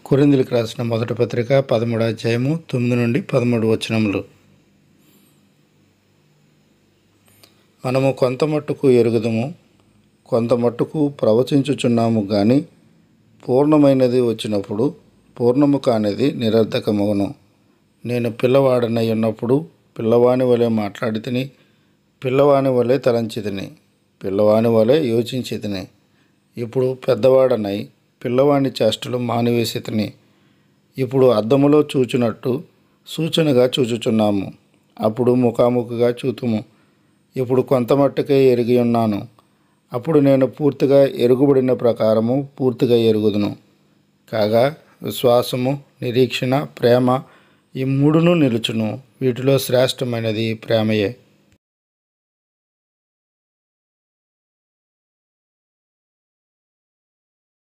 కొరిందులకు రాసిన మొదటి పత్రిక పదమూడు అధ్యాయము తొమ్మిది నుండి పదమూడు వచనములు మనము కొంత మట్టుకు ఎరుగుదము కొంత మట్టుకు ప్రవచించుచున్నాము కానీ పూర్ణమైనది వచ్చినప్పుడు పూర్ణము కానిది నిరర్ధకమగును నేను పిల్లవాడనై ఉన్నప్పుడు పిల్లవాని వలె మాట్లాడి తిని పిల్లవాని వలె తలంచి తిని పిల్లవాని వలె యోచించి తిని ఇప్పుడు పెద్దవాడనై పిల్లవాని చేష్టలు మానివేసి తిని ఇప్పుడు అద్దములో చూచునట్టు సూచనగా చూచుచున్నాము అప్పుడు ముఖాముఖిగా చూతుము ఇప్పుడు కొంత మట్టుకే ఎరిగి ఉన్నాను అప్పుడు నేను పూర్తిగా ఎరుగుబడిన ప్రకారము పూర్తిగా ఎరుగుదును కాగా విశ్వాసము నిరీక్షణ ప్రేమ ఈ మూడును నిలుచును వీటిలో శ్రేష్టమైనది ప్రేమయే